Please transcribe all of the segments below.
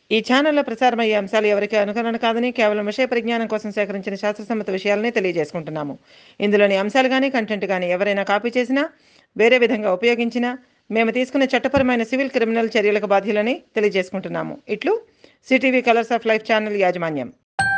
ఈ ఛానల్లో ప్రసారమయ్యే అంశాలు ఎవరికి అనుకరణ కాదని కేవలం విషయ పరిజ్ఞానం కోసం సేకరించిన శాస్త్రసమ్మత విషయాలనే తెలియజేసుకుంటున్నాము ఇందులోని అంశాలు కానీ కంటెంట్ కానీ ఎవరైనా కాపీ చేసినా వేరే విధంగా ఉపయోగించినా మేము తీసుకున్న చట్టపరమైన సివిల్ క్రిమినల్ చర్యలకు బాధ్యులని తెలియజేసుకుంటున్నాము ఇట్లు CTV colours of life channel యాజమాన్యం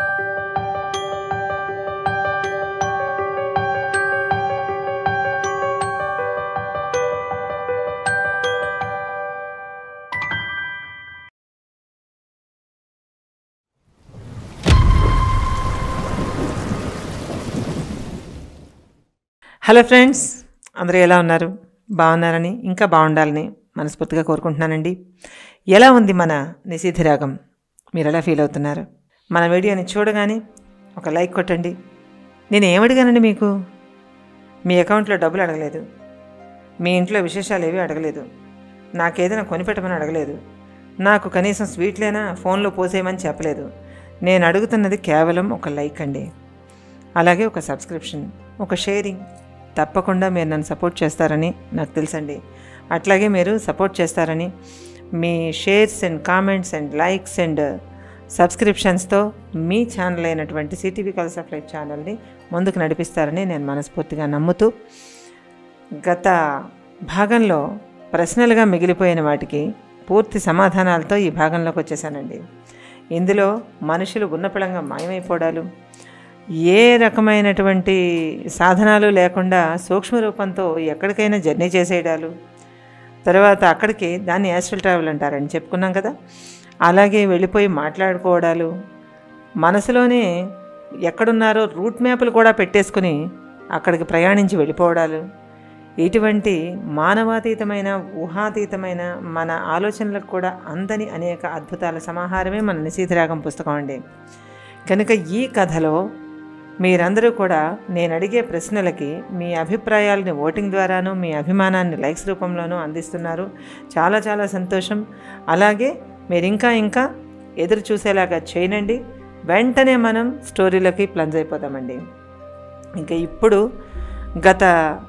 హలో ఫ్రెండ్స్ అందరూ ఎలా ఉన్నారు బాగున్నారని ఇంకా బాగుండాలని మనస్ఫూర్తిగా కోరుకుంటున్నానండి ఎలా ఉంది మన నిశీధిరాగం మీరు ఎలా ఫీల్ అవుతున్నారు మన వీడియోని చూడగానే ఒక లైక్ కొట్టండి నేను ఏమడిగానండి మీకు మీ అకౌంట్లో డబ్బులు అడగలేదు మీ ఇంట్లో విశేషాలు ఏవి అడగలేదు నాకేదైనా కొనిపెట్టమని అడగలేదు నాకు కనీసం స్వీట్లైనా ఫోన్లో పోసేయమని చెప్పలేదు నేను అడుగుతున్నది కేవలం ఒక లైక్ అండి అలాగే ఒక సబ్స్క్రిప్షన్ ఒక షేరింగ్ తప్పకుండా మీరు నన్ను సపోర్ట్ చేస్తారని నాకు తెలుసండి అట్లాగే మీరు సపోర్ట్ చేస్తారని మీ shares and comments and likes and సబ్స్క్రిప్షన్స్తో మీ ఛానల్ అయినటువంటి సిటీవీ కల్స్ ఆఫ్ లైఫ్ ఛానల్ని ముందుకు నడిపిస్తారని నేను మనస్ఫూర్తిగా నమ్ముతూ గత భాగంలో ప్రశ్నలుగా మిగిలిపోయిన వాటికి పూర్తి సమాధానాలతో ఈ భాగంలోకి వచ్చేసానండి ఇందులో మనుషులు ఉన్నపళంగా మాయమైపోవడాలు ఏ రకమైనటువంటి సాధనాలు లేకుండా సూక్ష్మ రూపంతో ఎక్కడికైనా జర్నీ చేసేయడాలు తర్వాత అక్కడికి దాన్ని యాస్ట్రల్ ట్రావెల్ అంటారని చెప్పుకున్నాం కదా అలాగే వెళ్ళిపోయి మాట్లాడుకోవడాలు మనసులోనే ఎక్కడున్నారో రూట్ మ్యాప్లు కూడా పెట్టేసుకుని అక్కడికి ప్రయాణించి వెళ్ళిపోవడాలు ఇటువంటి మానవాతీతమైన ఊహాతీతమైన మన ఆలోచనలకు కూడా అందని అనేక అద్భుతాల సమాహారమే మన నిశీధరాగం పుస్తకం అండి కనుక ఈ కథలో మీరందరూ కూడా నేను అడిగే ప్రశ్నలకి మీ అభిప్రాయాలని ఓటింగ్ ద్వారాను మీ అభిమానాన్ని లైక్స్ రూపంలోనూ అందిస్తున్నారు చాలా చాలా సంతోషం అలాగే మీరు ఇంకా ఇంకా ఎదురు చూసేలాగా చేయనండి వెంటనే మనం స్టోరీలోకి ప్లంజ్ అయిపోతామండి ఇంకా ఇప్పుడు గత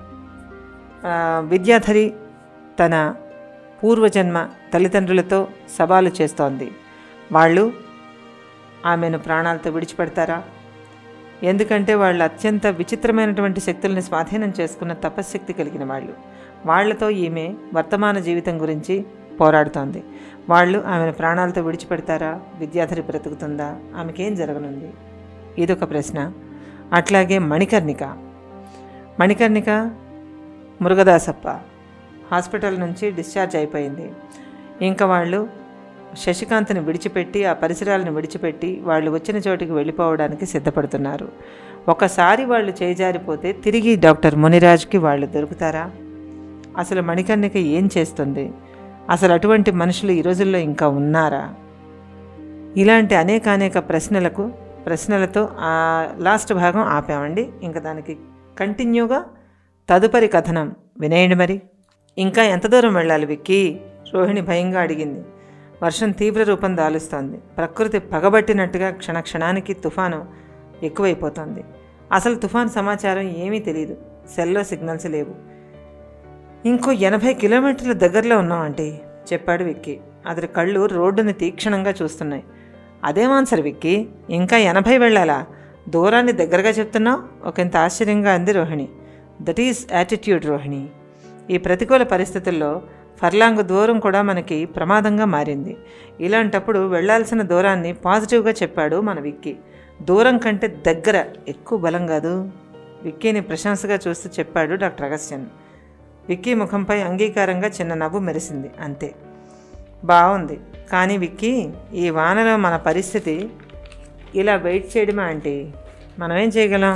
ఆ, విద్యాధరి తన పూర్వజన్మ తల్లిదండ్రులతో సవాలు చేస్తోంది వాళ్ళు ఆమెను ప్రాణాలతో విడిచిపెడతారా ఎందుకంటే వాళ్ళు అత్యంత విచిత్రమైనటువంటి శక్తుల్ని స్వాధీనం చేసుకున్న తపశ్శక్తి కలిగిన వాళ్ళు వాళ్ళతో ఈమె వర్తమాన జీవితం గురించి పోరాడుతోంది వాళ్ళు ఆమెను ప్రాణాలతో విడిచిపెడతారా విద్యాధరి బ్రతుకుతుందా ఆమెకేం జరగనుంది ఇదొక ప్రశ్న అట్లాగే మణికర్ణిక మణికర్ణిక మురుగదాసప్ప హాస్పిటల్ నుంచి డిశ్చార్జ్ అయిపోయింది ఇంకా వాళ్ళు శశికాంత్ని విడిచిపెట్టి ఆ పరిసరాలను విడిచిపెట్టి వాళ్ళు వచ్చిన చోటికి వెళ్ళిపోవడానికి సిద్ధపడుతున్నారు ఒకసారి వాళ్ళు చేజారిపోతే తిరిగి డాక్టర్ మునిరాజ్కి వాళ్ళు దొరుకుతారా అసలు మణికర్ణిక ఏం చేస్తుంది అసలు అటువంటి మనుషులు ఈ రోజుల్లో ఇంకా ఉన్నారా ఇలాంటి అనేక అనేక ప్రశ్నలకు ప్రశ్నలతో ఆ లాస్ట్ భాగం ఆపామండి ఇంకా దానికి కంటిన్యూగా తదుపరి కథనం వినేయండి మరి ఇంకా ఎంత దూరం వెళ్ళాలి విక్కీ రోహిణి భయంగా అడిగింది వర్షం తీవ్ర రూపం దాలుస్తోంది ప్రకృతి పగబట్టినట్టుగా క్షణక్షణానికి తుఫాను ఎక్కువైపోతోంది అసలు తుఫాన్ సమాచారం ఏమీ తెలియదు సెల్లో సిగ్నల్స్ లేవు ఇంకో ఎనభై కిలోమీటర్ల దగ్గరలో ఉన్నామంటే చెప్పాడు విక్కీ అతడి కళ్ళు రోడ్డుని తీక్షణంగా చూస్తున్నాయి అదేం ఆన్సర్ విక్కీ ఇంకా ఎనభై వెళ్ళాలా దూరాన్ని దగ్గరగా చెప్తున్నావు ఒకంత ఆశ్చర్యంగా అంది Rohini that is attitude Rohini ఈ ప్రతికూల పరిస్థితుల్లో ఫర్లాంగ్ దూరం కూడా మనకి ప్రమాదంగా మారింది ఇలాంటప్పుడు వెళ్ళాల్సిన దూరాన్ని పాజిటివ్గా చెప్పాడు మన విక్కీ దూరం కంటే దగ్గర ఎక్కువ బలం కాదు విక్కీని ప్రశంసగా చూస్తూ చెప్పాడు డాక్టర్ అగస్త్యన్ విక్కీ ముఖంపై అంగీకారంగా చిన్న నవ్వు మెరిసింది అంతే బాగుంది కానీ విక్కీ ఈ వానలో మన పరిస్థితి ఇలా వెయిట్ చేయడమా ఆంటీ మనం ఏం చేయగలం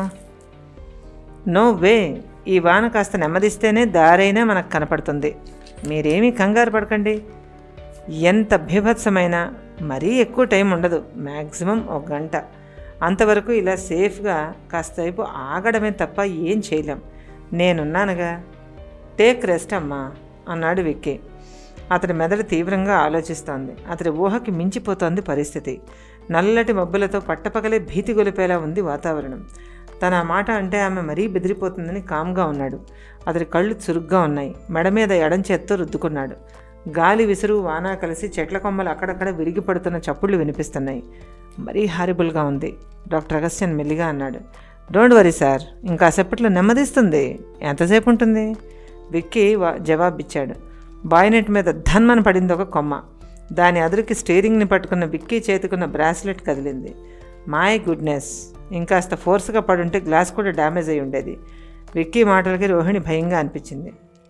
నో వే ఈ వాన కాస్త నెమ్మదిస్తేనే దారైనా మనకు కనపడుతుంది మీరేమీ కంగారు పడకండి ఎంత బీభత్సమైన మరీ ఎక్కువ టైం ఉండదు మ్యాక్సిమం ఒక గంట అంతవరకు ఇలా సేఫ్గా కాస్తసేపు ఆగడమే తప్ప ఏం చేయలేం నేనున్నానుగా టేక్ రెస్ట్ అమ్మా అన్నాడు విక్కీ అతడి మెదడు తీవ్రంగా ఆలోచిస్తోంది అతడి ఊహకి మించిపోతోంది పరిస్థితి నల్లటి మబ్బులతో పట్టపగలే భీతి గొలిపేలా ఉంది వాతావరణం తన ఆ మాట అంటే ఆమె మరీ బెదిరిపోతుందని కామ్గా ఉన్నాడు అతడి కళ్ళు చురుగ్గా ఉన్నాయి మెడ మీద ఎడం చేత్తో రుద్దుకున్నాడు గాలి విసురు వాన కలిసి చెట్ల కొమ్మలు అక్కడక్కడ విరిగి పడుతున్న చప్పుళ్ళు వినిపిస్తున్నాయి మరీ హారిబుల్గా ఉంది డాక్టర్ అగస్త్యన్ మెల్లిగా అన్నాడు డోంట్ వరీ సార్ ఇంకాసేపట్లో నెమ్మదిస్తుంది ఎంతసేపు ఉంటుంది విక్కీ వా- జవాబిచ్చాడు బాయినెట్ మీద ధన్మని పడింది ఒక కొమ్మ దాని అదురుకి స్టీరింగ్ని పట్టుకున్న విక్కీ చేతికున్న బ్రాస్లెట్ కదిలింది మై గుడ్నెస్ ఇంకాస్త ఫోర్స్గా పడుంటే గ్లాస్ కూడా డ్యామేజ్ అయి ఉండేది విక్కీ మాటలకి రోహిణి భయంగా అనిపించింది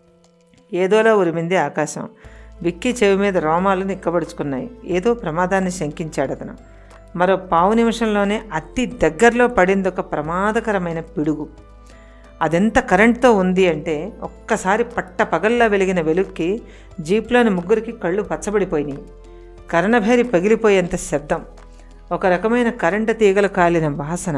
ఏదోలా ఉరిమింది ఆకాశం విక్కీ చెవి మీద రోమాలు నిక్కబడుచుకున్నాయి ఏదో ప్రమాదాన్ని శంకించాడు అతను మరో పావు నిమిషంలోనే అతి దగ్గరలో పడింది ఒక ప్రమాదకరమైన పిడుగు అదెంత కరెంట్తో ఉంది అంటే ఒక్కసారి పట్ట పగల్లా వెలిగిన వెలుక్కి జీప్లోని ముగ్గురికి కళ్ళు పచ్చబడిపోయినాయి కర్ణభేరి పగిలిపోయేంత శబ్దం ఒక రకమైన కరెంటు తీగలు కాలిన వాసన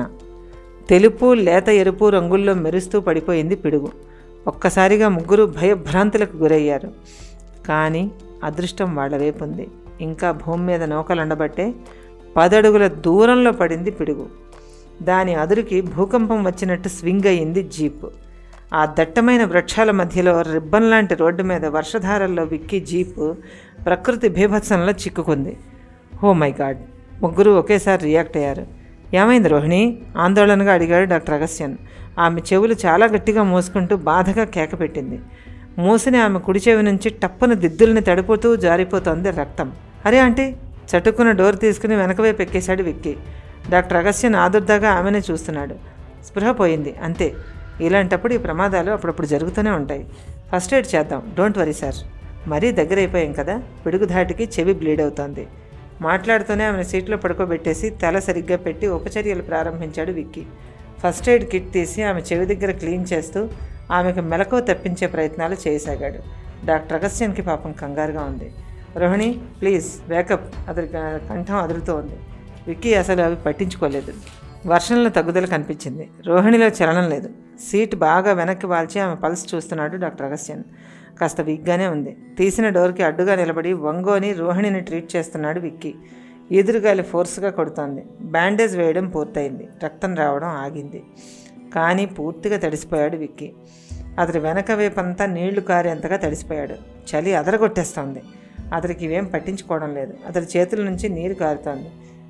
తెలుపు లేత ఎరుపు రంగుల్లో మెరుస్తూ పడిపోయింది పిడుగు ఒక్కసారిగా ముగ్గురు భయభ్రాంతులకు గురయ్యారు కానీ అదృష్టం వాళ్ళ వైపు ఉంది ఇంకా భూమి మీద నౌకలుండబట్టే పదడుగుల దూరంలో పడింది పిడుగు దాని అదురుకి భూకంపం వచ్చినట్టు స్వింగ్ అయ్యింది జీప్ ఆ దట్టమైన వృక్షాల మధ్యలో రిబ్బన్ లాంటి రోడ్డు మీద వర్షధారల్లో విక్కి జీపు ప్రకృతి బీభత్సంలో చిక్కుకుంది ఓ మై గాడ్ ముగ్గురు ఒకేసారి రియాక్ట్ అయ్యారు ఏమైంది రోహిణి ఆందోళనగా అడిగాడు డాక్టర్ అగస్త్యన్ ఆమె చెవులు చాలా గట్టిగా మూసుకుంటూ బాధగా కేకపెట్టింది మూసిన ఆమె కుడి చెవి నుంచి టప్పున దిద్దుల్ని తడిపోతూ జారిపోతోంది రక్తం అరే ఆంటీ చటుక్కున డోర్ తీసుకుని వెనకవైపు ఎక్కేశాడు విక్కీ డాక్టర్ అగస్త్యన్ ఆదుర్దాగా ఆమెనే చూస్తున్నాడు స్పృహ పోయింది అంతే ఇలాంటప్పుడు ఈ ప్రమాదాలు అప్పుడప్పుడు జరుగుతూనే ఉంటాయి ఫస్ట్ ఎయిడ్ చేద్దాం డోంట్ వరీ సార్ మరీ దగ్గర అయిపోయాం కదా పిడుగు ధాటికి చెవి బ్లీడ్ అవుతోంది మాట్లాడుతూనే ఆమెను సీట్లో పడుకోబెట్టేసి తల సరిగ్గా పెట్టి ఉపచర్యలు ప్రారంభించాడు విక్కీ ఫస్ట్ ఎయిడ్ కిట్ తీసి ఆమె చెవి దగ్గర క్లీన్ చేస్తూ ఆమెకు మెలకువ తప్పించే ప్రయత్నాలు చేయసాగాడు డాక్టర్ అగస్త్యన్కి పాపం కంగారుగా ఉంది రోహిణి ప్లీజ్ వేకప్ అతని క- కంఠం అదురుతూ ఉంది విక్కీ అసలు అవి పట్టించుకోలేదు వర్షంలో తగ్గుదల కనిపించింది రోహిణిలో చలనం లేదు సీట్ బాగా వెనక్కి వాల్చి ఆమె పల్స్ చూస్తున్నాడు డాక్టర్ అగస్త్యన్ కాస్త వీక్గానే ఉంది తీసిన డోర్కి అడ్డుగా నిలబడి వంగోని రోహిణిని ట్రీట్ చేస్తున్నాడు విక్కీ ఎదురుగాలి ఫోర్స్గా కొడుతోంది బ్యాండేజ్ వేయడం పూర్తయింది రక్తం రావడం ఆగింది కానీ పూర్తిగా తడిసిపోయాడు విక్కీ అతడి వెనక వైపంతా నీళ్లు కారేంతగా తడిసిపోయాడు చలి అదరగొట్టేస్తోంది అతడికి ఇవేం పట్టించుకోవడం లేదు అతడి చేతుల నుంచి నీరు కారుతోంది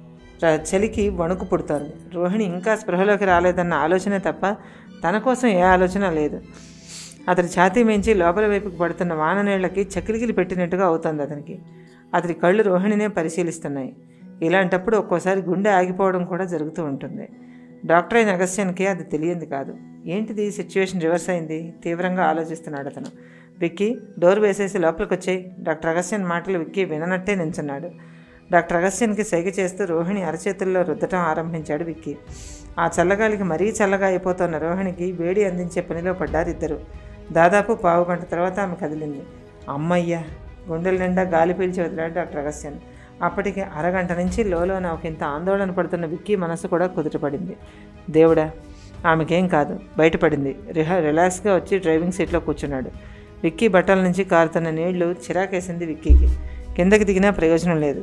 ర- చలికి వణుకు పుడుతోంది రోహిణి ఇంకా స్పృహలోకి రాలేదన్న ఆలోచనే తప్ప తన కోసం ఏ ఆలోచన లేదు అతడి ఛాతీ మించి లోపల వైపుకి పడుతున్న వాన నీళ్ళకి చకిలికిలి పెట్టినట్టుగా అవుతోంది అతనికి అతడి కళ్ళు రోహిణినే పరిశీలిస్తున్నాయి ఇలాంటప్పుడు ఒక్కోసారి గుండె ఆగిపోవడం కూడా జరుగుతూ ఉంటుంది డాక్టర్ అయిన అగస్త్యన్కి అది తెలియంది కాదు ఏంటిది సిచ్యువేషన్ రివర్స్ అయింది తీవ్రంగా ఆలోచిస్తున్నాడు అతను విక్కీ డోర్ వేసేసి లోపలికి వచ్చాయి డాక్టర్ అగస్త్యన్ మాటలు విక్కీ విననట్టే నించున్నాడు డాక్టర్ అగస్త్యన్కి సైగ చేస్తూ రోహిణి అరచేతుల్లో రుద్దటం ఆరంభించాడు విక్కీ ఆ చల్లగాలికి మరీ చల్లగా అయిపోతున్న రోహిణికి వేడి అందించే పనిలో పడ్డారు ఇద్దరు దాదాపు పావు గంట తర్వాత ఆమె కదిలింది అమ్మయ్య గుండెల నిండా గాలి పీల్చి వదిలాడు డాక్టర్ అగస్త్యన్ అప్పటికి అరగంట నుంచి లోలోన ఒక ఇంత ఆందోళన పడుతున్న విక్కీ మనసు కూడా కుదుటపడింది దేవుడా ఆమెకేం కాదు బయటపడింది రిహా రిలాక్స్గా వచ్చి డ్రైవింగ్ సీట్లో కూర్చున్నాడు విక్కీ బట్టల నుంచి కారుతున్న నీళ్లు చిరాకేసింది విక్కీకి కిందకి దిగినా ప్రయోజనం లేదు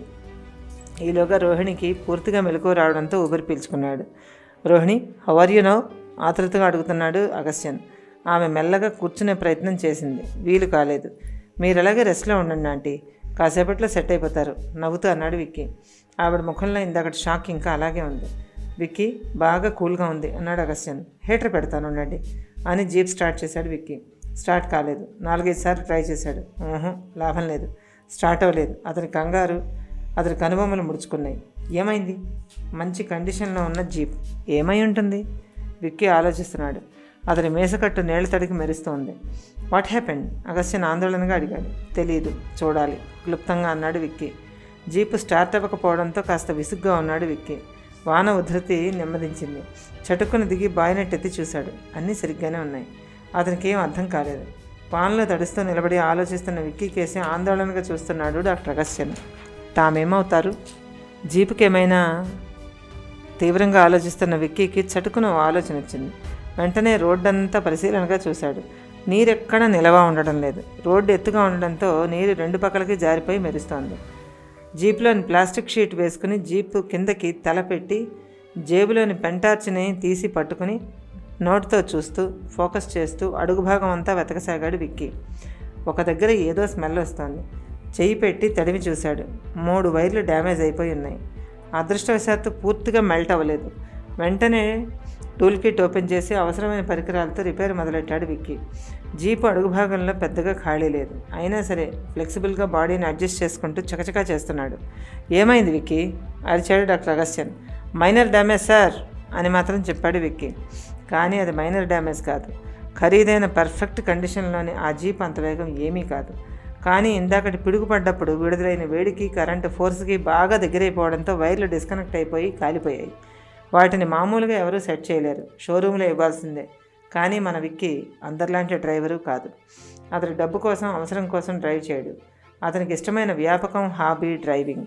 ఈలోగా రోహిణికి పూర్తిగా మెలకువ రావడంతో ఊపిరి పీల్చుకున్నాడు రోహిణి హవర్ యు నో ఆతృతగా అడుగుతున్నాడు అగస్త్యన్ ఆమె మెల్లగా కూర్చునే ప్రయత్నం చేసింది వీలు కాలేదు మీరు అలాగే రెస్ట్లో ఉండండి ఆంటీ కాసేపట్లో సెట్ అయిపోతారు నవ్వుతూ అన్నాడు విక్కీ ఆవిడ ముఖంలో ఇందాకటి షాక్ ఇంకా అలాగే ఉంది విక్కీ బాగా కూల్గా ఉంది అన్నాడు అగస్త్యన్ హీటర్ పెడతాను ఉండండి అని జీప్ స్టార్ట్ చేశాడు విక్కీ స్టార్ట్ కాలేదు నాలుగైదు సార్లు ట్రై చేశాడు ఊహు, లాభం లేదు స్టార్ట్ అవ్వలేదు అతని కంగారు అతని కనుబొమ్మలు ముడుచుకున్నాయి ఏమైంది మంచి కండిషన్లో ఉన్న జీప్ ఏమై ఉంటుంది విక్కీ ఆలోచిస్తున్నాడు అతని మేసకట్టు నీళ్ల తడికి మెరుస్తోంది వాట్ హ్యాపెండ్ అగస్త్యన్ ఆందోళనగా అడిగాడు తెలియదు చూడాలి క్లుప్తంగా అన్నాడు విక్కీ జీపు స్టార్ట్ అవ్వకపోవడంతో కాస్త విసుగ్గా ఉన్నాడు విక్కీ వాన ఉధృతి నెమ్మదించింది చటుక్కున దిగి బాయినెట్ ఎత్తి చూశాడు అన్నీ సరిగ్గానే ఉన్నాయి అతనికి ఏం అర్థం కాలేదు వానలో తడుస్తూ నిలబడి ఆలోచిస్తున్న విక్కీ కేసి ఆందోళనగా చూస్తున్నాడు డాక్టర్ అగస్త్యన్ తామేమవుతారు జీపుకి ఏమైనా తీవ్రంగా ఆలోచిస్తున్న విక్కీకి చటుకున ఓ ఆలోచన వచ్చింది వెంటనే రోడ్డంతా పరిశీలనగా చూశాడు నీరెక్కడ నిలవ ఉండడం లేదు రోడ్డు ఎత్తుగా ఉండడంతో నీరు రెండు పక్కలకి జారిపోయి మెరుస్తోంది జీప్లోని ప్లాస్టిక్ షీట్ వేసుకుని జీపు కిందకి తల పెట్టి జేబులోని పెంటార్చిని తీసి పట్టుకుని నోటితో చూస్తూ ఫోకస్ చేస్తూ అడుగు భాగం అంతా వెతకసాగాడు విక్కీ ఒక దగ్గర ఏదో స్మెల్ వస్తోంది చెయ్యి పెట్టి తడిమి చూశాడు మూడు వైర్లు డ్యామేజ్ అయిపోయి ఉన్నాయి అదృష్టవశాత్తు పూర్తిగా మెల్ట్ అవ్వలేదు వెంటనే టూల్ కిట్ ఓపెన్ చేసి అవసరమైన పరికరాలతో రిపేర్ మొదలెట్టాడు విక్కీ జీపు అడుగు భాగంలో పెద్దగా ఖాళీ లేదు అయినా సరే ఫ్లెక్సిబుల్గా బాడీని అడ్జస్ట్ చేసుకుంటూ చకచకా చేస్తున్నాడు ఏమైంది విక్కీ అరిచాడు doctor Agastyan minor damage sir అని మాత్రం చెప్పాడు విక్కీ కానీ అది మైనర్ డ్యామేజ్ కాదు ఖరీదైన పర్ఫెక్ట్ కండిషన్లోని ఆ జీప్ అంత వేగం ఏమీ కాదు కానీ ఇందాకటి పిడుగుపడ్డప్పుడు విడుదలైన వేడికి కరెంటు ఫోర్స్కి బాగా దగ్గరైపోవడంతో వైర్లు డిస్కనెక్ట్ అయిపోయి కాలిపోయాయి వాటిని మామూలుగా ఎవరూ సెట్ చేయలేరు షోరూంలో ఇవ్వాల్సిందే కానీ మన విక్కీ అందరిలాంటి డ్రైవరు కాదు అతని డబ్బు కోసం అవసరం కోసం డ్రైవ్ చేయడు అతనికి ఇష్టమైన వ్యాపకం హాబీ డ్రైవింగ్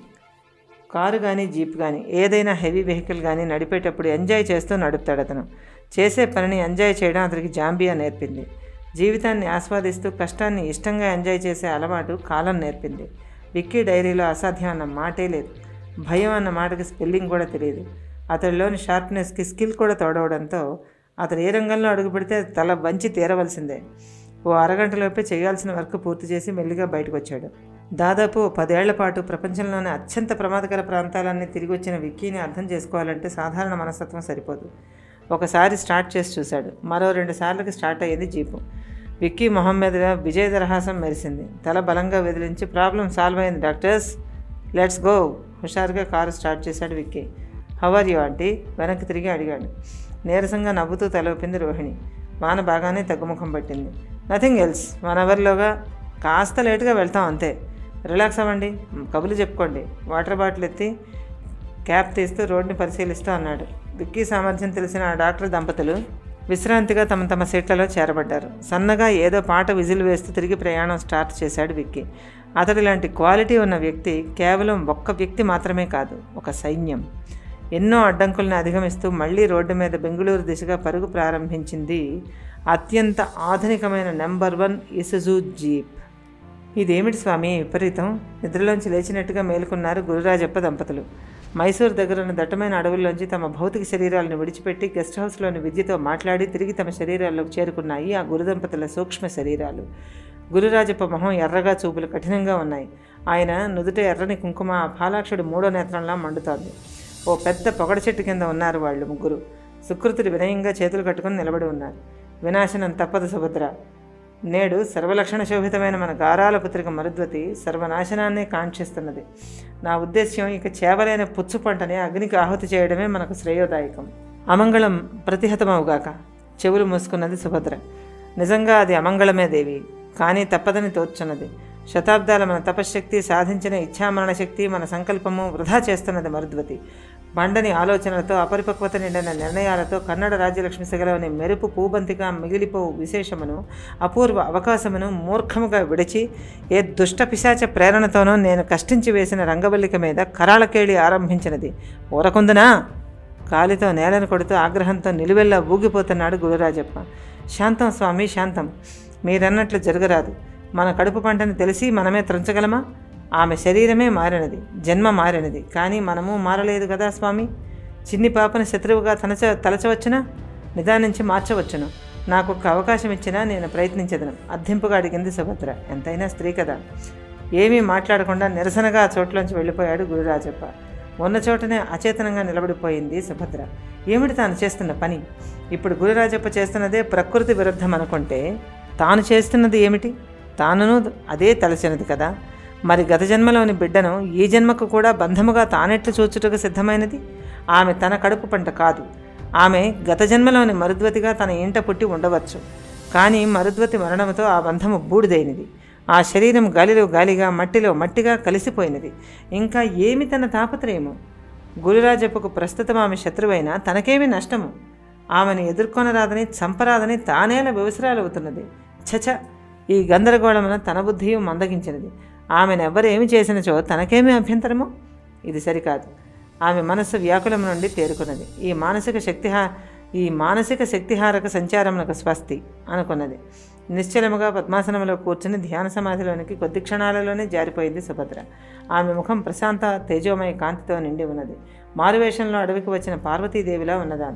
కారు కానీ జీప్ కానీ ఏదైనా హెవీ వెహికల్ కానీ నడిపేటప్పుడు ఎంజాయ్ చేస్తూ నడుపుతాడు అతను చేసే పనిని ఎంజాయ్ చేయడం అతనికి జాంబియా నేర్పింది జీవితాన్ని ఆస్వాదిస్తూ కష్టాన్ని ఇష్టంగా ఎంజాయ్ చేసే అలవాటు కాలం నేర్పింది విక్కీ డైరీలో అసాధ్యం అన్న మాటే లేదు భయం అన్న మాటకి స్పెల్లింగ్ కూడా తెలియదు అతడిలోని షార్ప్నెస్కి స్కిల్ కూడా తోడవడంతో అతడు ఏ రంగంలో అడుగు పెడితే తల వంచి తీరవలసిందే ఓ అరగంటలోపే చేయాల్సిన వర్క్ పూర్తి చేసి మెల్లిగా బయటకు వచ్చాడు దాదాపు ఓ పదేళ్ల పాటు ప్రపంచంలోని అత్యంత ప్రమాదకర ప్రాంతాలన్నీ తిరిగి వచ్చిన విక్కీని అర్థం చేసుకోవాలంటే సాధారణ మనస్తత్వం సరిపోదు ఒకసారి స్టార్ట్ చేసి చూశాడు మరో రెండు సార్లకి స్టార్ట్ అయ్యేది జీపు విక్కీ మొహం మీదుగా విజయ దరహాసం మెరిసింది తల బలంగా వెదిలించి ప్రాబ్లం సాల్వ్ అయింది డాక్టర్స్ లెట్స్ గో హుషారుగా కారు స్టార్ట్ చేశాడు విక్కీ హవర్ యూ ఆంటీ వెనక్కి తిరిగి అడిగాడు నీరసంగా నవ్వుతూ తల ఊపింది రోహిణి వాన బాగానే తగ్గుముఖం పట్టింది నథింగ్ ఎల్స్ వన్ అవర్లోగా కాస్త లేటుగా వెళ్తాం అంతే రిలాక్స్ అవ్వండి కబులు చెప్పుకోండి వాటర్ బాటిల్ ఎత్తి క్యాప్ తీస్తూ రోడ్ని పరిశీలిస్తూ అన్నాడు విక్కీ సామర్థ్యం తెలిసిన ఆ డాక్టర్ దంపతులు విశ్రాంతిగా తమ తమ సీట్లలో చేరబడ్డారు సన్నగా ఏదో పాట విజిల్ వేస్తూ తిరిగి ప్రయాణం స్టార్ట్ చేశాడు విక్కీ అతడి లాంటి క్వాలిటీ ఉన్న వ్యక్తి కేవలం ఒక్క వ్యక్తి మాత్రమే కాదు ఒక సైన్యం ఎన్నో అడ్డంకులను అధిగమిస్తూ మళ్ళీ రోడ్డు మీద బెంగళూరు దిశగా పరుగు ప్రారంభించింది అత్యంత ఆధునికమైన నెంబర్ వన్ ఇసుజు జీప్ ఇదేమిటి స్వామి విపరీతం నిద్రలోంచి లేచినట్టుగా మేలుకున్నారు గురురాజప్ప దంపతులు మైసూర్ దగ్గరున్న దట్టమైన అడవుల్లోంచి తమ భౌతిక శరీరాలను విడిచిపెట్టి గెస్ట్ హౌస్లోని విద్యతో మాట్లాడి తిరిగి తమ శరీరాల్లోకి చేరుకున్నాయి ఆ గురుదంపతుల సూక్ష్మ శరీరాలు గురురాజప్ప మొహం ఎర్రగా చూపులు కఠినంగా ఉన్నాయి ఆయన నుదుట ఎర్రని కుంకుమ ఆ పాలాక్షుడి మూడో నేత్రంలా మండుతోంది ఓ పెద్ద పొగడ చెట్టు కింద ఉన్నారు వాళ్ళు ముగ్గురు సుకృతుడు వినయంగా చేతులు కట్టుకుని నిలబడి ఉన్నారు వినాశనం తప్పదు సుభద్ర నేడు సర్వలక్షణ శోభితమైన మన గారాల పుత్రిక మరుద్వతి సర్వనాశనాన్ని కాంక్షిస్తున్నది నా ఉద్దేశ్యం ఇక చేవలైన పుచ్చు పంటని అగ్నికి ఆహుతి చేయడమే మనకు శ్రేయోదాయకం అమంగళం ప్రతిహతమవుగాక చెవులు మూసుకున్నది సుభద్ర నిజంగా అది అమంగళమే దేవి కానీ తప్పదని తోచున్నది శతాబ్దాల మన తపశ్శక్తి సాధించిన ఇచ్ఛామరణ శక్తి మన సంకల్పము వృధా చేస్తున్నది మరుద్వతి బండని ఆలోచనలతో అపరిపక్వత నిండిన నిర్ణయాలతో కన్నడ రాజ్యలక్ష్మి సెగలోని మెరుపు పూబంతిగా మిగిలిపోవు విశేషమును అపూర్వ అవకాశమును మూర్ఖముగా విడిచి ఏ దుష్ట పిశాచ ప్రేరణతోనో నేను కష్టించి వేసిన రంగవల్లిక మీద కరాళకేళి ఆరంభించినది ఊరకుందునా కాలితో నేలను కొడుతూ ఆగ్రహంతో నిలువెల్లా ఊగిపోతున్నాడు గురురాజప్ప శాంతం స్వామి శాంతం మీరన్నట్లు జరగరాదు మన కడుపు పంటని తెలిసి మనమే త్రంచగలమా ఆమె శరీరమే మారినది జన్మ మారినది కానీ మనము మారలేదు కదా స్వామి చిన్ని పాపని శత్రువుగా తనచ తలచవచ్చునా నిదానించి మార్చవచ్చును నాకు ఒక అవకాశం ఇచ్చినా నేను ప్రయత్నించదను అర్థింపుగా అడిగింది సుభద్ర ఎంతైనా స్త్రీ కదా ఏమీ మాట్లాడకుండా నిరసనగా ఆ చోట్లోంచి వెళ్ళిపోయాడు గురురాజప్ప ఉన్న చోటనే అచేతనంగా నిలబడిపోయింది సుభద్ర ఏమిటి తాను చేస్తున్న పని ఇప్పుడు గురురాజప్ప చేస్తున్నదే ప్రకృతి విరుద్ధం అనుకుంటే తాను చేస్తున్నది ఏమిటి తానును అదే తలచినది కదా మరి గత జన్మలోని బిడ్డను ఈ జన్మకు కూడా బంధముగా తానెట్లు చూచుటకు సిద్ధమైనది ఆమె తన కడుపు పంట కాదు ఆమె గత జన్మలోని మరుద్వతిగా తన ఇంట పుట్టి ఉండవచ్చు కానీ మరుద్వతి మరణంతో ఆ బంధము బూడిదైనది ఆ శరీరం గాలిలో గాలిగా మట్టిలో మట్టిగా కలిసిపోయినది ఇంకా ఏమి తన తాపత్రయము గురురాజప్పకు ప్రస్తుతం ఆమె శత్రువైన తనకేమి నష్టము ఆమెను ఎదుర్కొనరాదని చంపరాదని తానేల వ్యవసరాలు అవుతున్నది చచ ఈ గందరగోళమున తన బుద్ధియు మందగించినది ఆమెను ఎవరేమి చేసినచో తనకేమి అభ్యంతరము ఇది సరికాదు ఆమె మనస్సు వ్యాకులం నుండి తేరుకున్నది ఈ మానసిక శక్తిహా ఈ మానసిక శక్తిహారక సంచారమునకు స్వస్తి అనుకున్నది నిశ్చలముగా పద్మాసనంలో కూర్చుని ధ్యాన సమాధిలోనికి కొద్ది క్షణాలలోనే జారిపోయింది సుభద్ర ఆమె ముఖం ప్రశాంత తేజోమయ కాంతితో నిండి ఉన్నది మారువేషంలో అడవికి వచ్చిన పార్వతీదేవిలా ఉన్నదాన్ని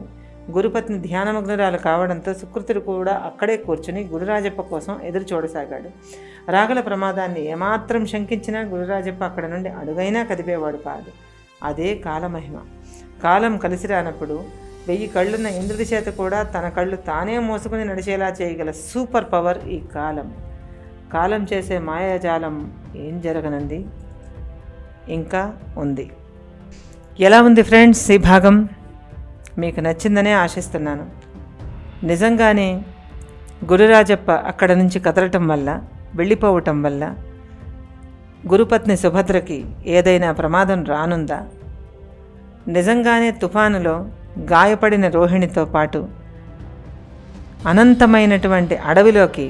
గురుపత్ని ధ్యానమగ్నురాలు కావడంతో సుకృతుడు కూడా అక్కడే కూర్చుని గురురాజప్ప కోసం ఎదురు చూడసాగాడు రాగల ప్రమాదాన్ని ఏమాత్రం శంకించినా గురురాజప్ప అక్కడ నుండి అడుగైనా కదిపేవాడు కాదు అదే కాలమహిమ కాలం కలిసి రానప్పుడు వెయ్యి కళ్ళున్న ఇంద్రుడి చేత కూడా తన కళ్ళు తానే మోసుకుని నడిచేలా చేయగల సూపర్ పవర్ ఈ కాలం కాలం చేసే మాయాజాలం ఏం జరగనంది ఇంకా ఉంది ఎలా ఉంది ఫ్రెండ్స్ ఈ భాగం మీకు నచ్చిందనే ఆశిస్తున్నాను నిజంగానే గురురాజప్ప అక్కడ నుంచి కదలటం వల్ల వెళ్ళిపోవటం వల్ల గురుపత్ని సుభద్రకి ఏదైనా ప్రమాదం రానుందా నిజంగానే తుఫానులో గాయపడిన రోహిణితో పాటు అనంతమైనటువంటి అడవిలోకి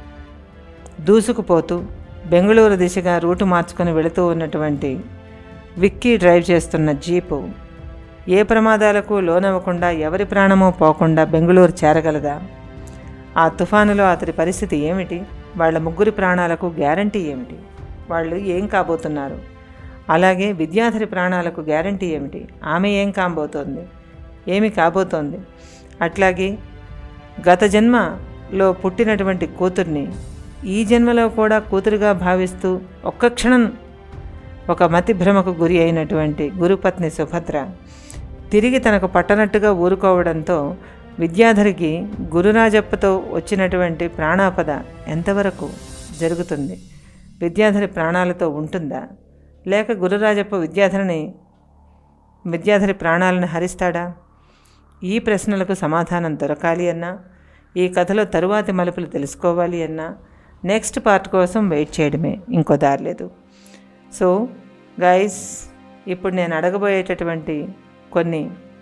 దూసుకుపోతూ బెంగళూరు దిశగా రూటు మార్చుకొని వెళుతూ ఉన్నటువంటి విక్కీ డ్రైవ్ చేస్తున్న జీపు ఏ ప్రమాదాలకు లోనవ్వకుండా ఎవరి ప్రాణమో పోకుండా బెంగళూరు చేరగలదా ఆ తుఫానులో అతడి పరిస్థితి ఏమిటి వాళ్ళ ముగ్గురి ప్రాణాలకు గ్యారంటీ ఏమిటి వాళ్ళు ఏం కాబోతున్నారు అలాగే విద్యాధరి ప్రాణాలకు గ్యారంటీ ఏమిటి ఆమె ఏం కాబోతోంది ఏమి కాబోతోంది అట్లాగే గత జన్మలో పుట్టినటువంటి కూతుర్ని ఈ జన్మలో కూడా కూతురుగా భావిస్తూ ఒక్క క్షణం ఒక మతి భ్రమకు గురి అయినటువంటి గురుపత్ని సుభద్ర తిరిగి తనకు పట్టనట్టుగా ఊరుకోవడంతో విద్యాధరికి గురురాజప్పతో వచ్చినటువంటి ప్రాణాపద ఎంతవరకు జరుగుతుంది విద్యాధరి ప్రాణాలతో ఉంటుందా లేక గురురాజప్ప విద్యాధరిని విద్యాధరి ప్రాణాలను హరిస్తాడా ఈ ప్రశ్నలకు సమాధానం దొరకాలి అన్నా ఈ కథలో తరువాతి మలుపులు తెలుసుకోవాలి అన్నా నెక్స్ట్ పార్ట్ కోసం వెయిట్ చేయడమే ఇంకో దారి లేదు సో గైస్ ఇప్పుడు నేను అడగబోయేటటువంటి కొన్ని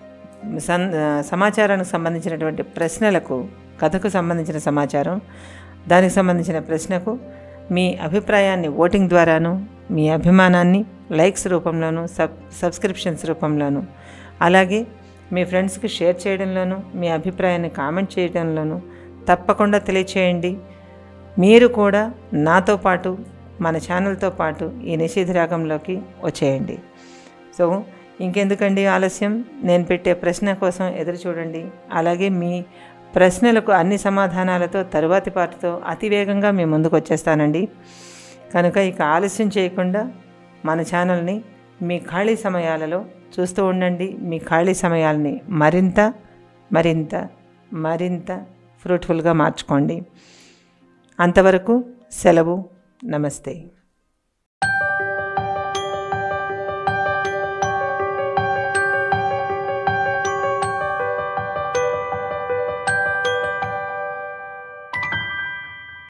సన్ సమాచారానికి సంబంధించినటువంటి ప్రశ్నలకు కథకు సంబంధించిన సమాచారం దానికి సంబంధించిన ప్రశ్నకు మీ అభిప్రాయాన్ని ఓటింగ్ ద్వారాను మీ అభిమానాన్ని లైక్స్ రూపంలోను సబ్ సబ్స్క్రిప్షన్స్ రూపంలోను అలాగే మీ ఫ్రెండ్స్కి షేర్ చేయడంలోను మీ అభిప్రాయాన్ని కామెంట్ చేయడంలోను తప్పకుండా తెలియచేయండి మీరు కూడా నాతో పాటు మన ఛానల్తో పాటు ఈ నిషేధరాగంలోకి వచ్చేయండి సో ఇంకెందుకండి ఆలస్యం నేను పెట్టే ప్రశ్న కోసం ఎదురు చూడండి అలాగే మీ ప్రశ్నలకు అన్ని సమాధానాలతో తరువాతి పాటతో అతివేగంగా మీ ముందుకు వచ్చేస్తానండి కనుక ఇక ఆలస్యం చేయకుండా మన ఛానల్ని మీ ఖాళీ సమయాలలో చూస్తూ ఉండండి మీ ఖాళీ సమయాల్ని మరింత మరింత మరింత ఫ్రూట్ఫుల్గా మార్చుకోండి అంతవరకు సెలవు నమస్తే